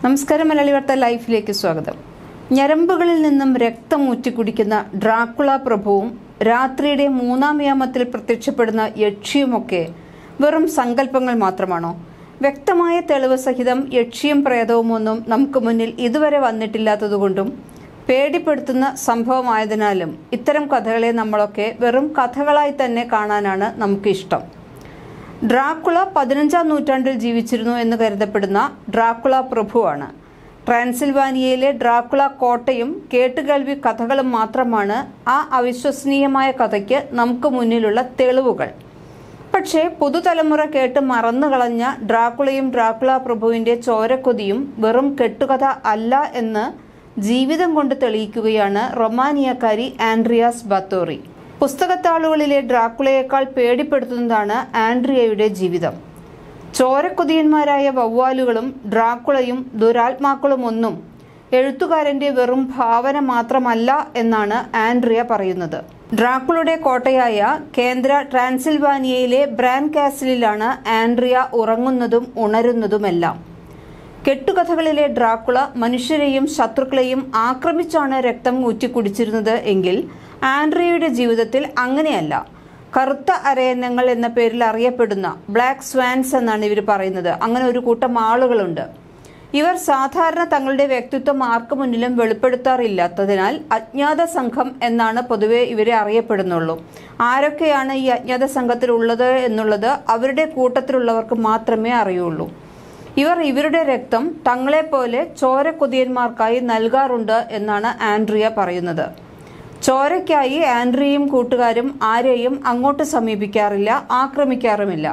നമസ്കാരം മലയാളി വാർത്ത ലൈഫിലേക്ക് സ്വാഗതം ഞരമ്പുകളിൽ നിന്നും രക്തം ഊറ്റിക്കുടിക്കുന്ന ഡ്രാക്കുള പ്രഭുവും രാത്രിയുടെ മൂന്നാം യാമത്തിൽ പ്രത്യക്ഷപ്പെടുന്ന യക്ഷിയുമൊക്കെ വെറും സങ്കല്പങ്ങൾ മാത്രമാണോ വ്യക്തമായ തെളിവ് സഹിതം യക്ഷിയും പ്രേതവും ഒന്നും നമുക്ക് മുന്നിൽ ഇതുവരെ വന്നിട്ടില്ലാത്തതുകൊണ്ടും പേടിപ്പെടുത്തുന്ന സംഭവമായതിനാലും ഇത്തരം കഥകളെ നമ്മളൊക്കെ വെറും കഥകളായി തന്നെ കാണാനാണ് നമുക്കിഷ്ടം ഡ്രാക്കുള പതിനഞ്ചാം നൂറ്റാണ്ടിൽ ജീവിച്ചിരുന്നു എന്ന് കരുതപ്പെടുന്ന ഡ്രാക്കുള പ്രഭുവാണ് ട്രാൻസിൽവാനിയയിലെ ഡ്രാക്കുള കോട്ടയും കേട്ടുകേൾവി കഥകളും മാത്രമാണ് ആ അവിശ്വസനീയമായ കഥയ്ക്ക് നമുക്ക് മുന്നിലുള്ള തെളിവുകൾ പക്ഷേ പുതുതലമുറ കേട്ട് മറന്നുകളഞ്ഞ ഡ്രാക്കുളയും ഡ്രാക്കുള പ്രഭുവിന്റെ ചോരക്കൊതിയും വെറും കെട്ടുകഥ അല്ല എന്ന് ജീവിതം കൊണ്ട് തെളിയിക്കുകയാണ് റൊമാനിയക്കാരി ആൻഡ്രിയാസ് ബത്തോറി പുസ്തകത്താളുകളിലെ ഡ്രാക്കുളയേക്കാൾ പേടിപ്പെടുത്തുന്നതാണ് ആൻഡ്രിയയുടെ ജീവിതം ചോരക്കൊതിയന്മാരായ വവ്വാലുകളും ഡ്രാക്കുളയും ദുരാത്മാക്കളും ഒന്നും എഴുത്തുകാരന്റെ വെറും ഭാവന മാത്രമല്ല എന്നാണ് ആൻഡ്രിയ പറയുന്നത് ഡ്രാക്കുളുടെ കോട്ടയായ കേന്ദ്ര ട്രാൻസിൽവാനിയയിലെ ബ്രാൻ കാസിലാണ് ആൻഡ്രിയ ഉറങ്ങുന്നതും ഉണരുന്നതുമെല്ലാം കെട്ടുകഥകളിലെ ഡ്രാക്കുള മനുഷ്യരെയും ശത്രുക്കളെയും ആക്രമിച്ചാണ് രക്തം ഊറ്റിക്കുടിച്ചിരുന്നത് എങ്കിൽ ആൻഡ്രിയയുടെ ജീവിതത്തിൽ അങ്ങനെയല്ല കറുത്ത അരയന്നങ്ങൾ എന്ന പേരിൽ അറിയപ്പെടുന്ന ബ്ലാക്ക് സ്വാൻസ് എന്നാണ് ഇവർ പറയുന്നത് അങ്ങനെ ഒരു കൂട്ടം ആളുകളുണ്ട് ഇവർ സാധാരണ തങ്ങളുടെ വ്യക്തിത്വം ആർക്കു മുന്നിലും വെളിപ്പെടുത്താറില്ലാത്തതിനാൽ അജ്ഞാത സംഘം എന്നാണ് പൊതുവെ ഇവരെ അറിയപ്പെടുന്നുള്ളൂ ആരൊക്കെയാണ് ഈ അജ്ഞാത സംഘത്തിൽ ഉള്ളത് എന്നുള്ളത് അവരുടെ കൂട്ടത്തിലുള്ളവർക്ക് മാത്രമേ അറിയുള്ളൂ ഇവർ ഇവരുടെ രക്തം തങ്ങളെപ്പോലെ ചോരക്കൊതിയന്മാർക്കായി നൽകാറുണ്ട് എന്നാണ് ആൻഡ്രിയ പറയുന്നത് ചോരയ്ക്കായി ആൻഡ്രിയയും കൂട്ടുകാരും ആരെയും അങ്ങോട്ട് സമീപിക്കാറില്ല ആക്രമിക്കാറുമില്ല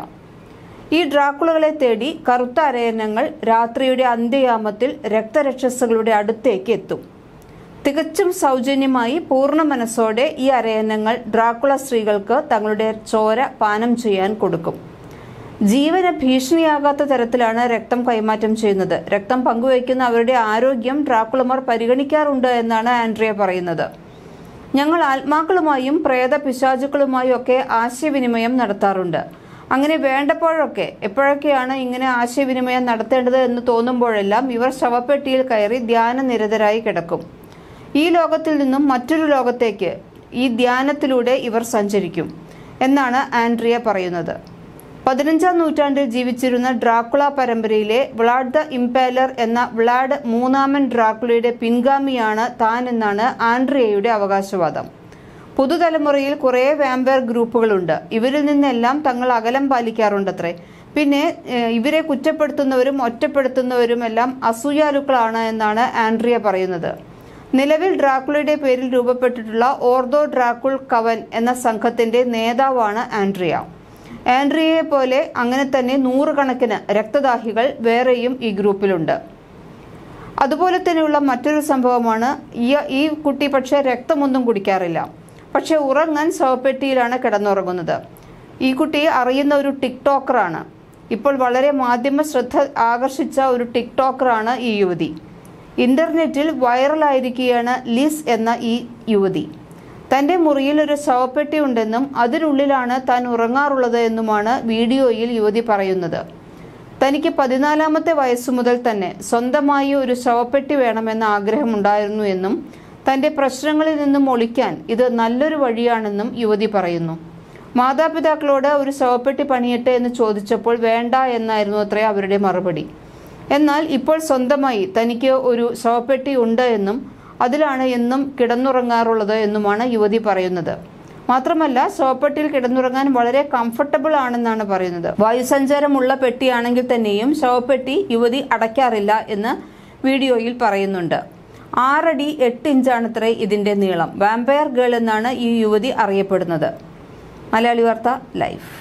ഈ ഡ്രാക്കുളകളെ തേടി കറുത്ത അരയന്നങ്ങൾ രാത്രിയുടെ അന്ത്യയാമത്തിൽ രക്തരക്ഷസുകളുടെ അടുത്തേക്ക് എത്തും തികച്ചും സൗജന്യമായി പൂർണ്ണ മനസ്സോടെ ഈ അരയന്നങ്ങൾ ഡ്രാക്കുള സ്ത്രീകൾക്ക് തങ്ങളുടെ ചോര പാനം ചെയ്യാൻ കൊടുക്കും ജീവന് ഭീഷണിയാകാത്ത തരത്തിലാണ് രക്തം കൈമാറ്റം ചെയ്യുന്നത് രക്തം പങ്കുവയ്ക്കുന്ന അവരുടെ ആരോഗ്യം ഡ്രാക്കുളമാർ പരിഗണിക്കാറുണ്ട് എന്നാണ് ആൻഡ്രിയ പറയുന്നത് ഞങ്ങൾ ആത്മാക്കളുമായും പ്രേത പിശാചുക്കളുമായും ഒക്കെ ആശയവിനിമയം നടത്താറുണ്ട് അങ്ങനെ വേണ്ടപ്പോഴൊക്കെ എപ്പോഴൊക്കെയാണ് ഇങ്ങനെ ആശയവിനിമയം നടത്തേണ്ടത് എന്ന് തോന്നുമ്പോഴെല്ലാം ഇവർ ശവപ്പെട്ടിയിൽ കയറി ധ്യാനനിരതരായി കിടക്കും ഈ ലോകത്തിൽ നിന്നും മറ്റൊരു ലോകത്തേക്ക് ഈ ധ്യാനത്തിലൂടെ ഇവർ സഞ്ചരിക്കും എന്നാണ് ആൻഡ്രിയ പറയുന്നത് പതിനഞ്ചാം നൂറ്റാണ്ടിൽ ജീവിച്ചിരുന്ന ഡ്രാക്കുള പരമ്പരയിലെ വ്ളാഡ് ദ ഇംപാലർ എന്ന വ്ളാഡ് മൂന്നാമൻ ഡ്രാക്കുളയുടെ പിൻഗാമിയാണ് താൻ എന്നാണ് ആൻഡ്രിയയുടെ അവകാശവാദം പുതുതലമുറയിൽ കുറേ വാമ്പയർ ഗ്രൂപ്പുകളുണ്ട് ഇവരിൽ നിന്നെല്ലാം തങ്ങൾ അകലം പാലിക്കാറുണ്ടത്രേ പിന്നെ ഏഹ്, ഇവരെ കുറ്റപ്പെടുത്തുന്നവരും ഒറ്റപ്പെടുത്തുന്നവരും എല്ലാം അസൂയാലുക്കളാണ് എന്നാണ് ആൻഡ്രിയ പറയുന്നത് നിലവിൽ ഡ്രാക്കുളയുടെ പേരിൽ രൂപപ്പെട്ടിട്ടുള്ള ഓർദോ ഡ്രാക്കുൾ കവൻ എന്ന സംഘത്തിന്റെ നേതാവാണ് ആൻഡ്രിയ ആൻഡ്രിയയെ പോലെ അങ്ങനെ തന്നെ നൂറുകണക്കിന് രക്തദാഹികൾ വേറെയും ഈ ഗ്രൂപ്പിലുണ്ട് അതുപോലെ തന്നെയുള്ള മറ്റൊരു സംഭവമാണ് ഈ ഈ കുട്ടി പക്ഷേ രക്തമൊന്നും കുടിക്കാറില്ല പക്ഷെ ഉറങ്ങാൻ ശവപ്പെട്ടിയിലാണ് കിടന്നുറങ്ങുന്നത് ഈ കുട്ടി അറിയുന്ന ഒരു ടിക്ടോക്കറാണ് ഇപ്പോൾ വളരെ മാധ്യമ ശ്രദ്ധ ആകർഷിച്ച ഒരു ടിക്ടോക്കറാണ് ഈ യുവതി ഇന്റർനെറ്റിൽ വൈറലായിരിക്കുകയാണ് ലിസ് എന്ന ഈ യുവതി തന്റെ മുറിയിൽ ഒരു ശവപ്പെട്ടി ഉണ്ടെന്നും അതിനുള്ളിലാണ് താൻ ഉറങ്ങാറുള്ളത് എന്നുമാണ് വീഡിയോയിൽ യുവതി പറയുന്നത് തനിക്ക് പതിനാലാമത്തെ വയസ്സു മുതൽ തന്നെ സ്വന്തമായി ഒരു ശവപ്പെട്ടി വേണമെന്ന ആഗ്രഹമുണ്ടായിരുന്നു എന്നും തന്റെ പ്രശ്നങ്ങളിൽ നിന്നും ഒളിക്കാൻ ഇത് നല്ലൊരു വഴിയാണെന്നും യുവതി പറയുന്നു മാതാപിതാക്കളോട് ഒരു ശവപ്പെട്ടി പണിയട്ടെ എന്ന് ചോദിച്ചപ്പോൾ വേണ്ട എന്നായിരുന്നു അത്രേ അവരുടെ മറുപടി എന്നാൽ ഇപ്പോൾ സ്വന്തമായി തനിക്ക് ഒരു ശവപ്പെട്ടി ഉണ്ട് എന്നും അതിലാണ് എന്നും കിടന്നുറങ്ങാറുള്ളത് എന്നുമാണ് യുവതി പറയുന്നത് മാത്രമല്ല ശവപ്പെട്ടിയിൽ കിടന്നുറങ്ങാൻ വളരെ കംഫർട്ടബിൾ ആണെന്നാണ് പറയുന്നത് വായുസഞ്ചാരമുള്ള പെട്ടിയാണെങ്കിൽ തന്നെയും ശവപ്പെട്ടി യുവതി അടയ്ക്കാറില്ല എന്ന് വീഡിയോയിൽ പറയുന്നുണ്ട് ആറടി എട്ട് ഇഞ്ചാണത്രേ ഇതിന്റെ നീളം വാമ്പയർ ഗേൾ എന്നാണ് ഈ യുവതി അറിയപ്പെടുന്നത് മലയാളി വാർത്ത ലൈഫ്